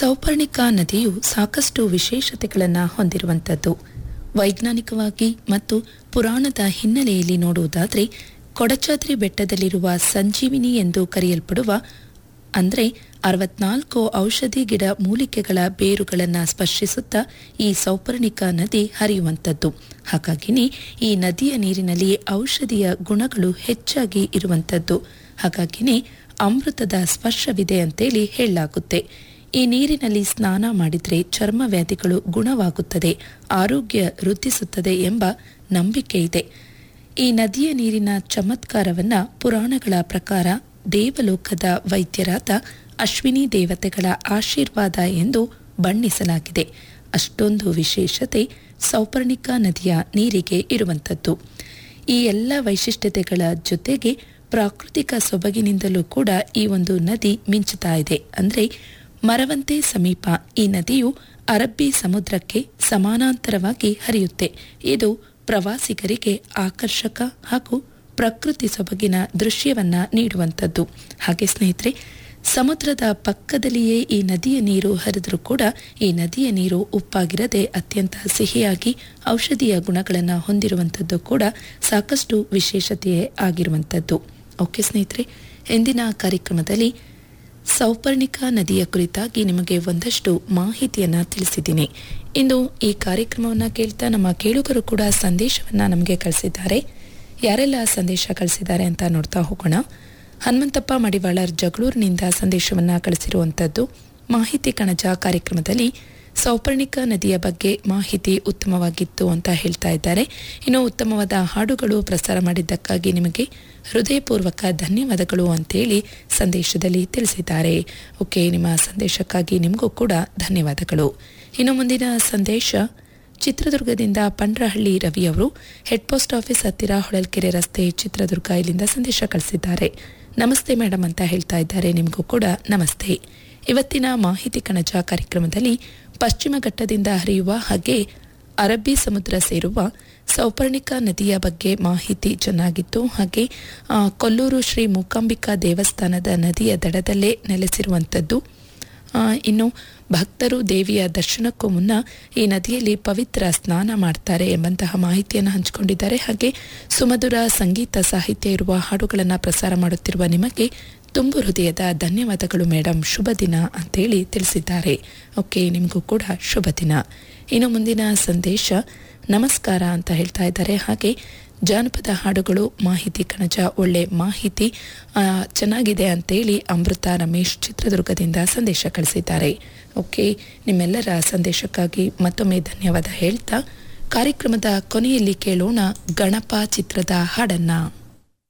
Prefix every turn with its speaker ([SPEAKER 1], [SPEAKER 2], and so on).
[SPEAKER 1] ಸೌಪರ್ಣಿಕಾ ನದಿಯು ಸಾಕಷ್ಟು ವಿಶೇಷತೆಗಳನ್ನು ಹೊಂದಿರುವಂಥದ್ದು ವೈಜ್ಞಾನಿಕವಾಗಿ ಮತ್ತು ಪುರಾಣದ ಹಿನ್ನೆಲೆಯಲ್ಲಿ ನೋಡುವುದಾದರೆ ಕೊಡಚಾದ್ರಿ ಬೆಟ್ಟದಲ್ಲಿರುವ ಸಂಜೀವಿನಿ ಎಂದು ಕರೆಯಲ್ಪಡುವ ಅಂದರೆ ಅರವತ್ನಾಲ್ಕು ಔಷಧಿ ಗಿಡ ಮೂಲಿಕೆಗಳ ಬೇರುಗಳನ್ನು ಸ್ಪರ್ಶಿಸುತ್ತಾ ಈ ಸೌಪರ್ಣಿಕಾ ನದಿ ಹರಿಯುವಂಥದ್ದು ಹಾಗಾಗಿನೇ ಈ ನದಿಯ ನೀರಿನಲ್ಲಿ ಔಷಧಿಯ ಗುಣಗಳು ಹೆಚ್ಚಾಗಿ ಇರುವಂಥದ್ದು ಹಾಗಾಗಿನೇ ಅಮೃತದ ಸ್ಪರ್ಶವಿದೆ ಅಂತೇಳಿ ಹೇಳಲಾಗುತ್ತೆ ಈ ನೀರಿನಲ್ಲಿ ಸ್ನಾನ ಮಾಡಿದರೆ ಚರ್ಮ ವ್ಯಾಧಿಗಳು ಗುಣವಾಗುತ್ತದೆ ಆರೋಗ್ಯ ವೃದ್ಧಿಸುತ್ತದೆ ಎಂಬ ನಂಬಿಕೆ ಇದೆ ಈ ನದಿಯ ನೀರಿನ ಚಮತ್ಕಾರವನ್ನ ಪುರಾಣಗಳ ಪ್ರಕಾರ ದೇವಲೋಕದ ವೈದ್ಯರಾದ ಅಶ್ವಿನಿ ದೇವತೆಗಳ ಆಶೀರ್ವಾದ ಎಂದು ಬಣ್ಣಿಸಲಾಗಿದೆ ಅಷ್ಟೊಂದು ವಿಶೇಷತೆ ಸೌಪರ್ಣಿಕಾ ನದಿಯ ನೀರಿಗೆ ಇರುವಂಥದ್ದು ಈ ಎಲ್ಲ ವೈಶಿಷ್ಟ್ಯತೆಗಳ ಜೊತೆಗೆ ಪ್ರಾಕೃತಿಕ ಸೊಬಗಿನಿಂದಲೂ ಕೂಡ ಈ ಒಂದು ನದಿ ಮಿಂಚುತ್ತಾ ಇದೆ ಅಂದರೆ ಮರವಂತೆ ಸಮೀಪ ಈ ನದಿಯು ಅರಬ್ಬಿ ಸಮುದ್ರಕ್ಕೆ ಸಮಾನಾಂತರವಾಗಿ ಹರಿಯುತ್ತೆ ಇದು ಪ್ರವಾಸಿಗರಿಗೆ ಆಕರ್ಷಕ ಹಾಗೂ ಪ್ರಕೃತಿ ಸೊಬಗಿನ ದೃಶ್ಯವನ್ನ ನೀಡುವಂಥದ್ದು ಹಾಗೆ ಸ್ನೇಹಿತರೆ ಸಮುದ್ರದ ಪಕ್ಕದಲ್ಲಿಯೇ ಈ ನದಿಯ ನೀರು ಹರಿದರೂ ಕೂಡ ಈ ನದಿಯ ನೀರು ಉಪ್ಪಾಗಿರದೆ ಅತ್ಯಂತ ಸಿಹಿಯಾಗಿ ಔಷಧೀಯ ಗುಣಗಳನ್ನು ಹೊಂದಿರುವಂಥದ್ದು ಕೂಡ ಸಾಕಷ್ಟು ವಿಶೇಷತೆಯೇ ಆಗಿರುವಂಥದ್ದು ಓಕೆ ಸ್ನೇಹಿತರೆ ಎಂದಿನ ಕಾರ್ಯಕ್ರಮದಲ್ಲಿ ಸೌಪರ್ಣಿಕಾ ನದಿಯ ಕುರಿತಾಗಿ ನಿಮಗೆ ಒಂದಷ್ಟು ಮಾಹಿತಿಯನ್ನ ತಿಳಿಸಿದ್ದೀನಿ ಇಂದು ಈ ಕಾರ್ಯಕ್ರಮವನ್ನು ಕೇಳ್ತಾ ನಮ್ಮ ಕೇಳುಗರು ಕೂಡ ಸಂದೇಶವನ್ನ ನಮಗೆ ಕಳಿಸಿದ್ದಾರೆ ಯಾರೆಲ್ಲ ಸಂದೇಶ ಕಳಿಸಿದ್ದಾರೆ ಅಂತ ನೋಡ್ತಾ ಹೋಗೋಣ ಹನುಮಂತಪ್ಪ ಮಡಿವಾಳರ್ ಜಗಳೂರಿನಿಂದ ಸಂದೇಶವನ್ನ ಕಳಿಸಿರುವಂಥದ್ದು ಮಾಹಿತಿ ಕಣಜ ಕಾರ್ಯಕ್ರಮದಲ್ಲಿ ಸೌಪರ್ಣಿಕಾ ನದಿಯ ಬಗ್ಗೆ ಮಾಹಿತಿ ಉತ್ತಮವಾಗಿತ್ತು ಅಂತ ಹೇಳ್ತಾ ಇದ್ದಾರೆ ಇನ್ನು ಉತ್ತಮವಾದ ಹಾಡುಗಳು ಪ್ರಸಾರ ಮಾಡಿದ್ದಕ್ಕಾಗಿ ನಿಮಗೆ ಹೃದಯಪೂರ್ವಕ ಧನ್ಯವಾದಗಳು ಅಂತೇಳಿ ಸಂದೇಶದಲ್ಲಿ ತಿಳಿಸಿದ್ದಾರೆ ಓಕೆ ನಿಮ್ಮ ಸಂದೇಶಕ್ಕಾಗಿ ನಿಮಗೂ ಕೂಡ ಧನ್ಯವಾದಗಳು ಇನ್ನು ಮುಂದಿನ ಸಂದೇಶ ಚಿತ್ರದುರ್ಗದಿಂದ ಪಂಡ್ರಹಳ್ಳಿ ರವಿ ಅವರು ಹೆಡ್ ಪೋಸ್ಟ್ ಆಫೀಸ್ ಹತ್ತಿರ ಹೊಳಲ್ಕೆರೆ ರಸ್ತೆ ಚಿತ್ರದುರ್ಗ ಇಲ್ಲಿಂದ ಸಂದೇಶ ಕಳಿಸಿದ್ದಾರೆ ನಮಸ್ತೆ ಮೇಡಮ್ ಅಂತ ಹೇಳ್ತಾ ಇದ್ದಾರೆ ನಿಮಗೂ ಕೂಡ ನಮಸ್ತೆ ಇವತ್ತಿನ ಮಾಹಿತಿ ಕಣಜ ಕಾರ್ಯಕ್ರಮದಲ್ಲಿ ಪಶ್ಚಿಮ ಘಟ್ಟದಿಂದ ಹರಿಯುವ ಹಾಗೆ ಅರಬ್ಬಿ ಸಮುದ್ರ ಸೇರುವ ಸೌಪರ್ಣಿಕಾ ನದಿಯ ಬಗ್ಗೆ ಮಾಹಿತಿ ಚೆನ್ನಾಗಿತ್ತು ಹಾಗೆ ಆ, ಕೊಲ್ಲೂರು ಶ್ರೀ ಮೂಕಾಂಬಿಕಾ ದೇವಸ್ಥಾನದ ನದಿಯ ದಡದಲ್ಲೇ ನೆಲೆಸಿರುವಂಥದ್ದು ಆ, ಇನ್ನು ಭಕ್ತರು ದೇವಿಯ ದರ್ಶನಕ್ಕೂ ಮುನ್ನ ಈ ನದಿಯಲ್ಲಿ ಪವಿತ್ರ ಸ್ನಾನ ಮಾಡ್ತಾರೆ ಎಂಬಂತಹ ಮಾಹಿತಿಯನ್ನು ಹಂಚಿಕೊಂಡಿದ್ದಾರೆ ಹಾಗೆ ಸುಮಧುರ ಸಂಗೀತ ಸಾಹಿತ್ಯ ಇರುವ ಹಾಡುಗಳನ್ನು ಪ್ರಸಾರ ಮಾಡುತ್ತಿರುವ ನಿಮಗೆ ತುಂಬು ಹೃದಯದ ಧನ್ಯವಾದಗಳು ಮೇಡಮ್ ಶುಭ ದಿನ ಅಂತೇಳಿ ತಿಳಿಸಿದ್ದಾರೆ ಓಕೆ ನಿಮಗೂ ಕೂಡ ಶುಭ ದಿನ ಇನ್ನು ಮುಂದಿನ ಸಂದೇಶ ನಮಸ್ಕಾರ ಅಂತ ಹೇಳ್ತಾ ಇದ್ದಾರೆ ಹಾಗೆ ಜಾನಪದ ಹಾಡುಗಳು ಮಾಹಿತಿ ಕಣಜ ಒಳ್ಳೆ ಮಾಹಿತಿ ಆ, ಚೆನ್ನಾಗಿದೆ ಅಂತೇಳಿ ಅಮೃತ ರಮೇಶ್ ಚಿತ್ರದುರ್ಗದಿಂದ ಸಂದೇಶ ಕಳಿಸಿದ್ದಾರೆ ಓಕೆ ನಿಮ್ಮೆಲ್ಲರ ಸಂದೇಶಕ್ಕಾಗಿ ಮತ್ತೊಮ್ಮೆ ಧನ್ಯವಾದ ಹೇಳ್ತಾ ಕಾರ್ಯಕ್ರಮದ ಕೊನೆಯಲ್ಲಿ ಕೇಳೋಣ ಗಣಪ ಚಿತ್ರದ ಹಾಡನ್ನ